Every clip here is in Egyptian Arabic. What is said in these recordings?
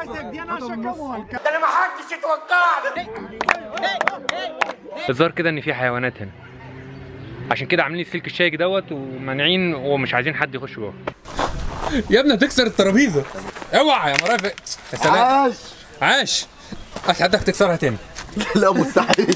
الظاهر كده ان في حيوانات هنا عشان كده عاملين السلك الشايك دوت ومانعين ومش عايزين حد يخش جوه يا ابني هتكسر الترابيزه اوعى يا مرافق يا سلام عاش عاش اتحداك تكسرها تاني لا مستحيل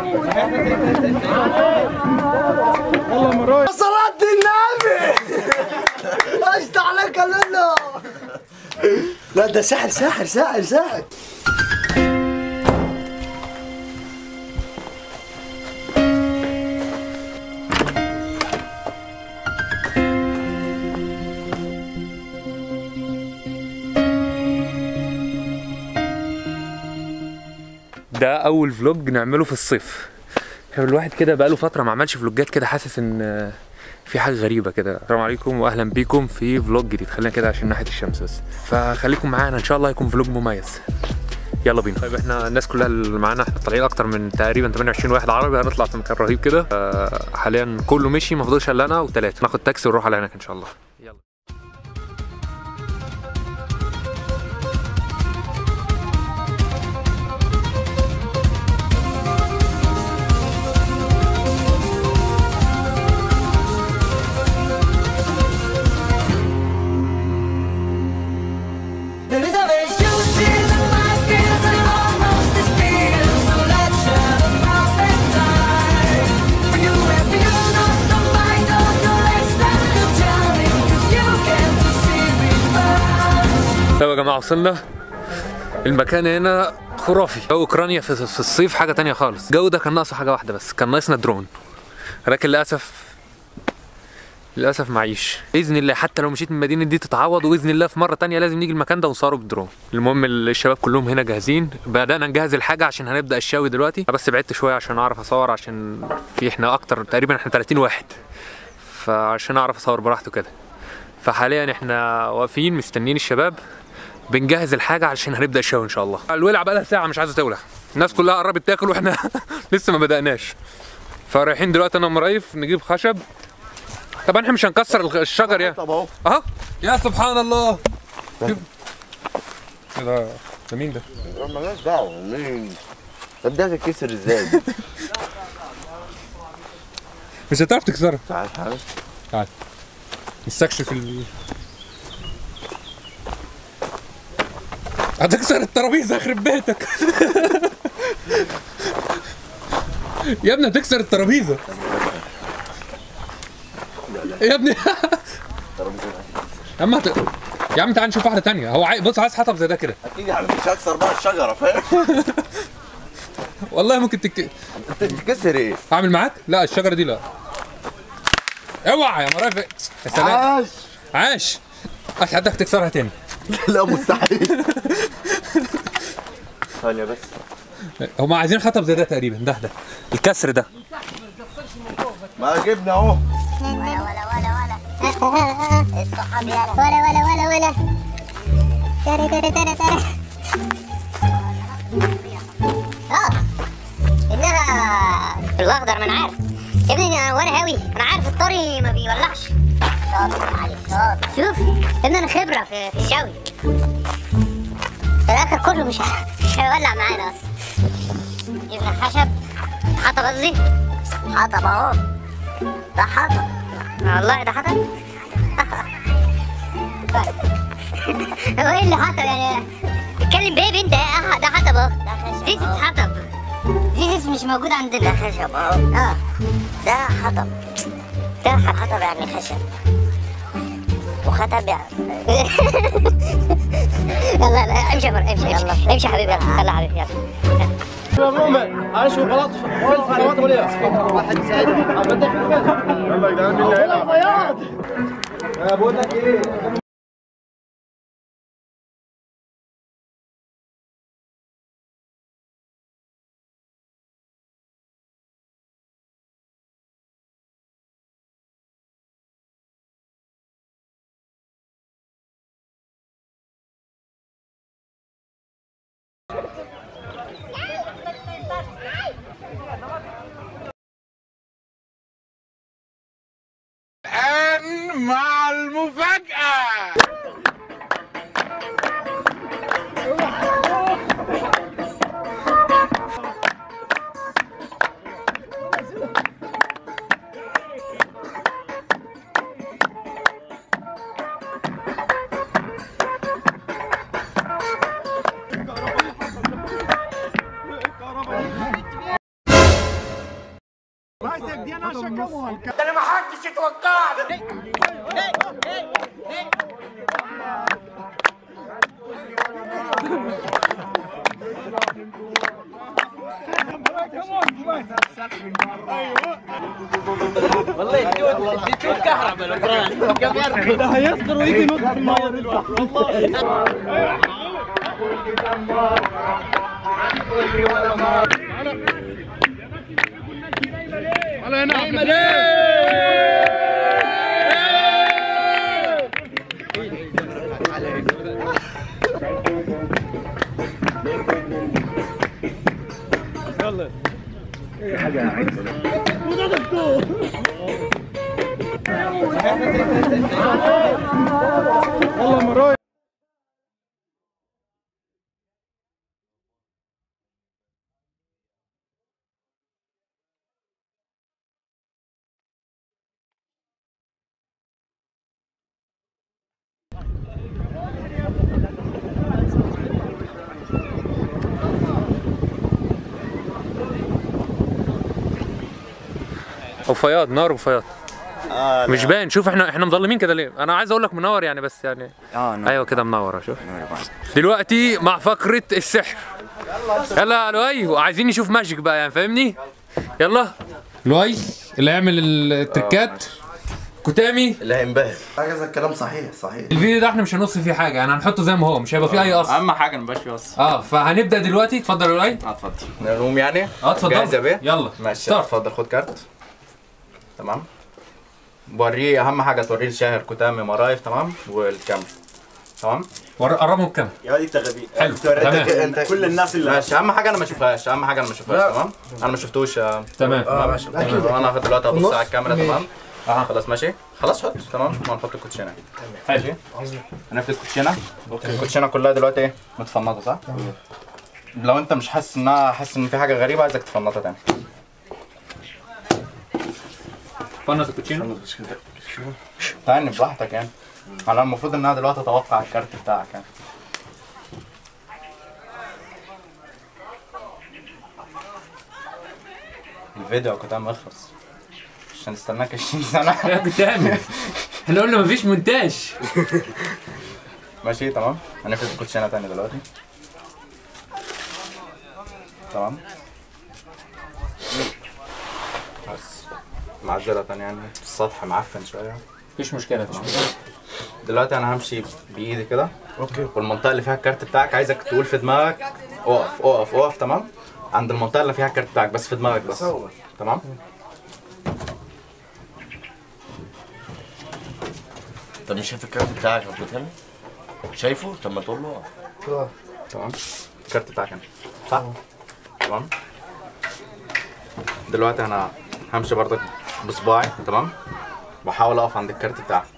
صلاة النبي اشتع عليك لنا لا ده ساحر ساحر ساحر ساحر ده اول فلوج نعمله في الصيف الواحد كده بقاله فتره ما عملش فلوجات كده حاسس ان في حاجه غريبه كده السلام عليكم واهلا بيكم في فلوج جديد خلينا كده عشان ناحيه الشمس بس فخليكم معانا ان شاء الله يكون فلوج مميز يلا بينا طيب احنا الناس كلها اللي معانا احنا طالعين اكتر من تقريبا 28 واحد عربي هنطلع في مكان رهيب كده آه، حاليا كله مشي ما فضلش الا انا وثلاثه ناخد تاكسي ونروح على هناك ان شاء الله يلا طيب يا جماعه وصلنا المكان هنا خرافي جو اوكرانيا في في الصيف حاجه تانية خالص الجو ده كان ناقصه حاجه واحده بس كان ناقصنا درون لكن للاسف للاسف معيش باذن الله حتى لو مشيت من المدينه دي تتعوض وباذن الله في مره تانية لازم نيجي المكان ده ونصوره بالدرون المهم الشباب كلهم هنا جاهزين بدانا نجهز الحاجه عشان هنبدا الشاوي دلوقتي أنا بس بعدت شويه عشان اعرف اصور عشان في احنا اكتر تقريبا احنا 30 واحد فعشان اعرف اصور براحته كده فحاليا احنا واقفين مستنيين الشباب بنجهز الحاجه علشان هنبدا الشاوي ان شاء الله الولع بقى لها ساعه مش عايزه تولع الناس كلها قربت تاكل واحنا لسه ما بداناش فرايحين دلوقتي انا ومرايف نجيب خشب طبعا احنا مش هنكسر الخ- الشجر يعني طب اهو اهو يا سبحان الله شوف. إيه ده ده مين ده؟ مالناش دعوه مين طب ده هتتكسر ازاي؟ مش هتعرف تكسرها تعال تعال تعال نستكشف ال هتكسر الترابيزه يخرب بيتك يا ابني هتكسر الترابيزه يا ابني يا عم هت... يا عم تعال نشوف واحده تانية هو عاي... بص عايز حطب زي ده كده اكيد يعني مش هكسر بقى الشجره فاهم؟ والله ممكن تك... تتكسر ايه؟ اعمل معاك لا الشجره دي لا اوعى يا مرافق يا سلام عاش عاش اتحداك تكسرها تاني لا مستحيل ثانية بس هم عايزين حطب زي ده تقريبا ده ده الكسر ده ما جبنا اهو ولا ولا ولا ولا الصحاب يلا ولا ولا ولا ولا ترى ترى ترى ترى اه انها في الاخضر ما انا عارف يا ابني أنا- وانا هاوي انا عارف الطري ما بيولعش شاطر علي شاطر شوف يا ابني انا خبره في, في الشوي في الاخر كله مش ه- مش هيولع معانا اصلا جبنا خشب حطب قصدي حطب اهو ده حطب والله ده حطب هو ايه اللي حطب يعني اتكلم بيبي انت اه ده حطب اهو زيزس حطب زيزس مش موجود عندنا ده خشب اهو اه ده حطب ده حطب يعني خشب وخطب يعني يلا يلا امشي يا فر- امشي امشي امشي يا حبيبي يلا يلا حبيبي يلا انا شو بلاط فلفل طماطم ولا واحد يساعدني بدي فلفل يلا يا جدعان مين اللي هيلعب بياض بقول لك ايه مع المفاجأة وفياض نار وفياض مش باين شوف احنا احنا مظلمين كده ليه انا عايز اقول لك منور يعني بس يعني اه نعم. ايوه كده منور شوف دلوقتي مع فقره السحر يلا يا لؤي وعايزين نشوف ماجيك بقى يعني فاهمني يلا لؤي اللي هيعمل التركات كتامي اللي هينبهر هذا الكلام صحيح صحيح الفيديو ده احنا مش هنص فيه حاجه يعني هنحطه زي ما هو مش هيبقى فيه اي قص اهم حاجه مبقاش فيه قص اه فهنبدا دلوقتي اتفضل يا لؤي اه اتفضل نقوم يعني اه اتفضل جاهز يا بيه يلا ماشي ستارت. اتفضل خد كارت تمام بوريه اهم حاجه توريه الشاهر كتامي مرايف تمام والكاميرا تمام ور- قربهم كام يا دي تغبي حلو انت تمام انت كل الناس اللي ماشي اهم حاجه انا ما اشوفهاش اهم حاجه انا ما اشوفهاش تمام انا ما شفتوش آه، تمام تمام تمام. انا هاخد دلوقتي ابص على الكاميرا تمام اه خلاص ماشي خلاص حط تمام وهنحط الكوتشينه ماشي هنفرد الكوتشينه الكوتشينه كلها دلوقتي ايه متفنطه صح لو انت مش حاسس انها حاسس ان في حاجه غريبه عايزك تفنطها تاني فنس الكوتشينو تاني براحتك يعني انا المفروض انها دلوقتي اتوقع الكارت بتاعك يعني الفيديو كنت عم يخلص مش هنستناك 20 سنة يا كتامي احنا قلنا مفيش مونتاج ماشي تمام هنفرد الكوتشينة تاني دلوقتي تمام بس معزلة يعني السطح معفن شوية مفيش مشكله مفيش مشكله دلوقتي انا همشي بايدي كده اوكي والمنطقه اللي فيها الكارت بتاعك عايزك تقول في دماغك اقف اقف اقف تمام عند المنطقه اللي فيها الكارت بتاعك بس في دماغك بس تمام انت مش شايف الكارت بتاعك يا ابو تامر؟ شايفه؟ طب ما تقول له تمام الكارت بتاعك انت صح تمام دلوقتي انا همشي برضك بصباعي تمام واحاول اقف عند الكارت بتاعك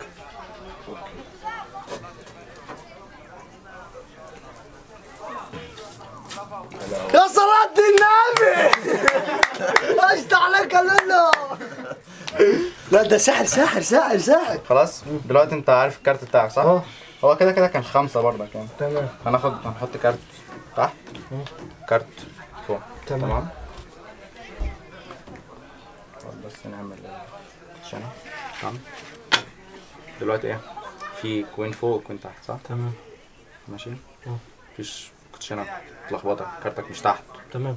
يا صلاة النبي اشت عليك لولو لا ده ساحر ساحر ساحر ساحر خلاص دلوقتي انت عارف الكارت بتاعك صح؟ اه. هو كده كده كان خمسة برضك يعني تمام هناخد هنحط كارت تحت كارت فوق تمام. تمام طب بس نعمل عشان تمام دلوقتي ايه في كوين فوق وكوين تحت صح تمام ماشي مفيش كوتشينه تلخبطك كارتك مش تحت تمام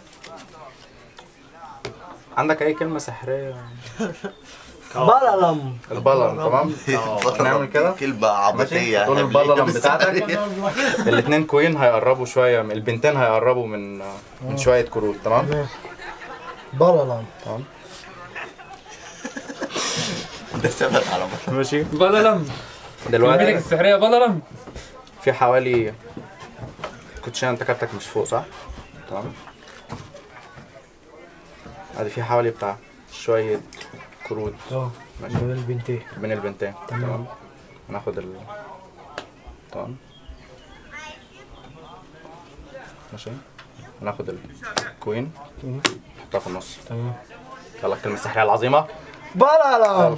عندك اي كلمه سحريه بلالم البلم تمام نعمل كده كلمة ماشي عبثية تقول البلم بتاعتك الاثنين كوين هيقربوا شويه من البنتين هيقربوا من من شويه كروت تمام بلالم ده ثبت على بطل ماشي بللم الميدك دلوقتي السحريه بللم في حوالي كوتشينه انت كارتك مش فوق صح؟ تمام ادي في حوالي بتاع شويه كروت اه ماشي بين البنتين بين البنتين تمام هناخد ال تمام ماشي هناخد الكوين نحطها في النص تمام يلا الكلمة السحرية العظيمة بلالم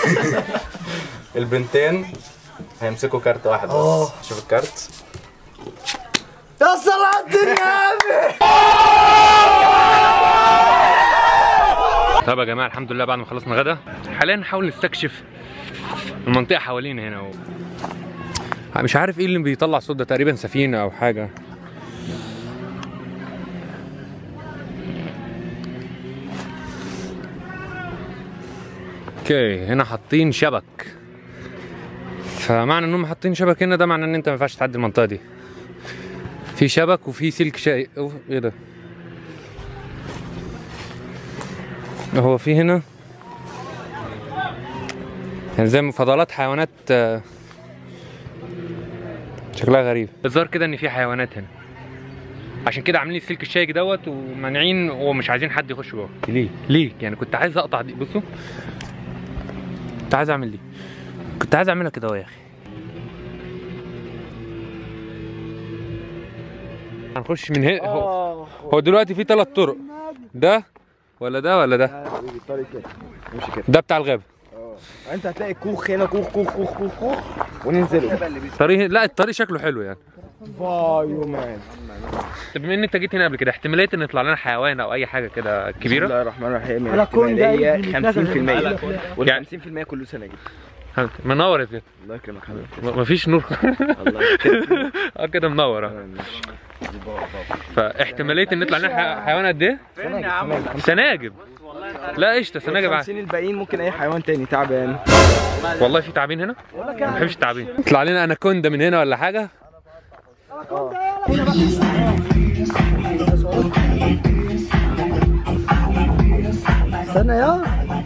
البنتين هيمسكوا كارت واحد اه. بس شوف الكارت يا صلاة النبي طيب يا جماعه الحمد لله بعد ما خلصنا غدا حاليا نحاول نستكشف المنطقه حوالينا هنا و... مش عارف ايه اللي بيطلع صوت ده تقريبا سفينه او حاجه اوكي هنا حاطين شبك فمعنى انهم حاطين شبك هنا ده معنى ان انت ما ينفعش تعدي المنطقه دي في شبك وفي سلك شاي أوف، ايه ده هو في هنا يعني زي مفاضلات حيوانات آه، شكلها غريب الظاهر كده ان في حيوانات هنا عشان كده عاملين السلك الشايك دوت ومانعين ومش عايزين حد يخش جوه ليه ليه يعني كنت عايز اقطع دي بصوا كنت عايز اعمل دي كنت عايز اعملها كده اهو يا اخي هنخش من هنا هو, هو دلوقتي في ثلاث طرق ده ولا ده ولا ده الطريق كده امشي كده ده بتاع الغابه انت هتلاقي كوخ هنا كوخ كوخ كوخ كوخ كوخ وننزله طريق لا الطريق شكله حلو يعني بايو مان طب بما ان انت جيت هنا قبل كده احتماليه ان يطلع لنا حيوان او اي حاجه كده بسم كبيره الله الرحمن الرحيم على كون ده الاحتمالية 50% وال يعني- 50% كله سنة منور يا زياد الله يكرمك حبيبي م- مفيش نور الله يكرمك اه كده منور اه. فاحتماليه ان يطلع لنا ح- حيوان قد ايه؟ سناجب لا قشطه سناجب عادي 50 الباقيين ممكن اي حيوان تاني تعبان والله في تعابين هنا؟ ما بحبش التعابين يطلع لنا اناكوندا من هنا ولا حاجه؟ استنى يا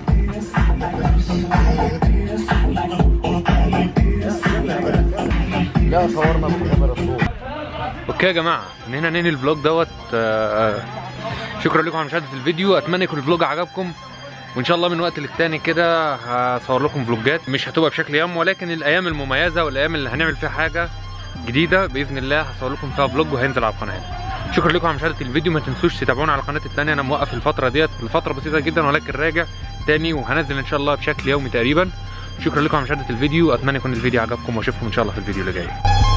لا صورنا بكاميرا فوق اوكي يا جماعه من هنا ننهي الفلوج دوت آه، آه، شكرا لكم على مشاهده الفيديو اتمنى يكون الفلوج عجبكم وان شاء الله من وقت للتاني كده هصور لكم فلوجات مش هتبقى بشكل يوم ولكن الايام المميزه والايام اللي هنعمل فيها حاجه جديده باذن الله هصور لكم فيها فلوج وهينزل على القناه شكرا لكم على مشاهده الفيديو ما تنسوش تتابعونا على القناه التانية انا موقف الفتره ديت لفتره بسيطه جدا ولكن راجع تاني وهنزل ان شاء الله بشكل يومي تقريبا شكرا لكم على مشاهده الفيديو اتمنى يكون الفيديو عجبكم واشوفكم ان شاء الله في الفيديو اللي جاي